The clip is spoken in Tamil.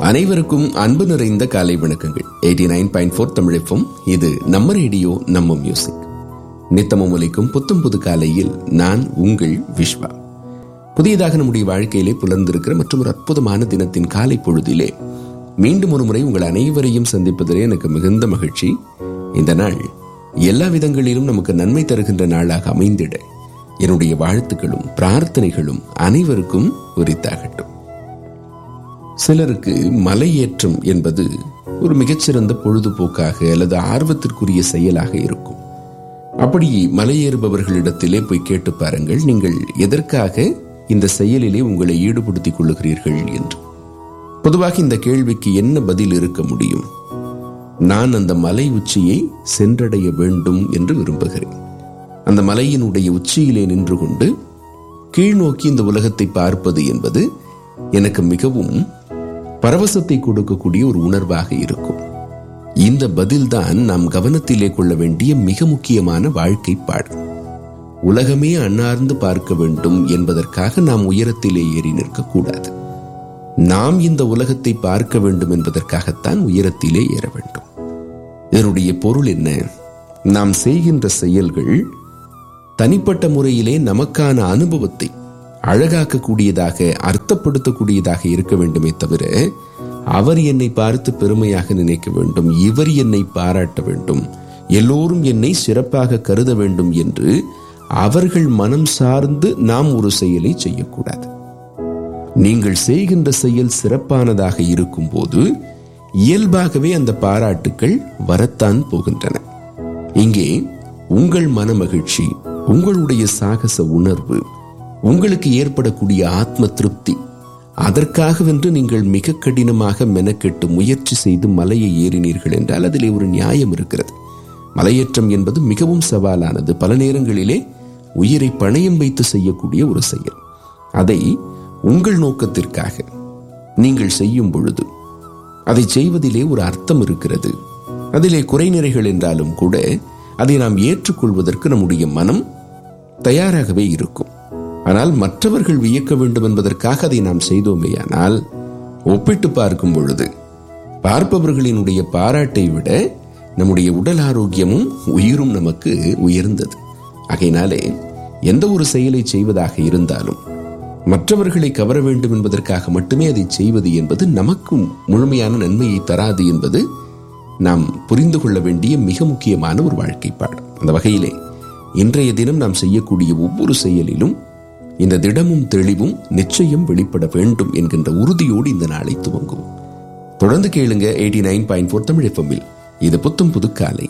அனைவருக்கும் அன்பு நிறைந்த காலை வணக்கங்கள் எயிட்டி நைன் பாயிண்ட் ஃபோர் தமிழப்பம் இது நம்ம ரேடியோ நம்ம மியூசிக் நித்தமும் ஒலிக்கும் புத்தம் புது காலையில் நான் உங்கள் விஸ்வா புதியதாக நம்முடைய வாழ்க்கையிலே புலர்ந்திருக்கிற மற்றும் ஒரு அற்புதமான தினத்தின் காலை பொழுதிலே மீண்டும் ஒரு முறை உங்கள் அனைவரையும் சந்திப்பதிலே எனக்கு மிகுந்த மகிழ்ச்சி இந்த நாள் எல்லா விதங்களிலும் நமக்கு நன்மை தருகின்ற நாளாக அமைந்திட என்னுடைய வாழ்த்துக்களும் பிரார்த்தனைகளும் அனைவருக்கும் உரித்தாகட்டும் சிலருக்கு மலையேற்றம் என்பது ஒரு மிகச்சிறந்த பொழுதுபோக்காக அல்லது ஆர்வத்திற்குரிய செயலாக இருக்கும் அப்படி மலையேறுபவர்களிடத்திலே போய் கேட்டு பாருங்கள் நீங்கள் எதற்காக இந்த செயலிலே உங்களை ஈடுபடுத்திக் கொள்ளுகிறீர்கள் என்று பொதுவாக இந்த கேள்விக்கு என்ன பதில் இருக்க முடியும் நான் அந்த மலை உச்சியை சென்றடைய வேண்டும் என்று விரும்புகிறேன் அந்த மலையினுடைய உச்சியிலே நின்று கொண்டு கீழ்நோக்கி இந்த உலகத்தை பார்ப்பது என்பது எனக்கு மிகவும் பரவசத்தை கொடுக்கக்கூடிய ஒரு உணர்வாக இருக்கும் இந்த பதில்தான் நாம் கவனத்திலே கொள்ள வேண்டிய மிக முக்கியமான வாழ்க்கை பாடம் உலகமே அன்னார்ந்து பார்க்க வேண்டும் என்பதற்காக நாம் உயரத்திலே ஏறி நிற்கக்கூடாது நாம் இந்த உலகத்தை பார்க்க வேண்டும் என்பதற்காகத்தான் உயரத்திலே ஏற வேண்டும் இதனுடைய பொருள் என்ன நாம் செய்கின்ற செயல்கள் தனிப்பட்ட முறையிலே நமக்கான அனுபவத்தை அழகாக்கக்கூடியதாக அர்த்தப்படுத்தக்கூடியதாக இருக்க வேண்டுமே தவிர அவர் என்னை பார்த்து பெருமையாக நினைக்க வேண்டும் இவர் என்னை பாராட்ட வேண்டும் எல்லோரும் என்னை சிறப்பாக கருத வேண்டும் என்று அவர்கள் மனம் சார்ந்து நாம் ஒரு செயலை செய்யக்கூடாது நீங்கள் செய்கின்ற செயல் சிறப்பானதாக இருக்கும் போது இயல்பாகவே அந்த பாராட்டுக்கள் வரத்தான் போகின்றன இங்கே உங்கள் மனமகிழ்ச்சி உங்களுடைய சாகச உணர்வு உங்களுக்கு ஏற்படக்கூடிய ஆத்ம திருப்தி அதற்காகவென்று நீங்கள் மிக கடினமாக மெனக்கெட்டு முயற்சி செய்து மலையை ஏறினீர்கள் என்றால் அதிலே ஒரு நியாயம் இருக்கிறது மலையேற்றம் என்பது மிகவும் சவாலானது பல நேரங்களிலே உயிரை பணயம் வைத்து செய்யக்கூடிய ஒரு செயல் அதை உங்கள் நோக்கத்திற்காக நீங்கள் செய்யும் பொழுது அதை செய்வதிலே ஒரு அர்த்தம் இருக்கிறது அதிலே குறைநிறைகள் என்றாலும் கூட அதை நாம் ஏற்றுக்கொள்வதற்கு நம்முடைய மனம் தயாராகவே இருக்கும் ஆனால் மற்றவர்கள் வியக்க வேண்டும் என்பதற்காக அதை நாம் செய்தோமேயானால் ஒப்பிட்டு பார்க்கும் பொழுது பார்ப்பவர்களினுடைய பாராட்டை விட நம்முடைய உடல் ஆரோக்கியமும் உயிரும் நமக்கு உயர்ந்தது ஆகையினாலே எந்த ஒரு செயலை செய்வதாக இருந்தாலும் மற்றவர்களை கவர வேண்டும் என்பதற்காக மட்டுமே அதை செய்வது என்பது நமக்கும் முழுமையான நன்மையை தராது என்பது நாம் புரிந்து கொள்ள வேண்டிய மிக முக்கியமான ஒரு வாழ்க்கை பாடம் அந்த வகையிலே இன்றைய தினம் நாம் செய்யக்கூடிய ஒவ்வொரு செயலிலும் இந்த திடமும் தெளிவும் நிச்சயம் வெளிப்பட வேண்டும் என்கின்ற உறுதியோடு இந்த நாளை துவங்குவோம் தொடர்ந்து கேளுங்க eighty nine point four Tamil எஃப்எம்மில் இது புத்தும் புது காலை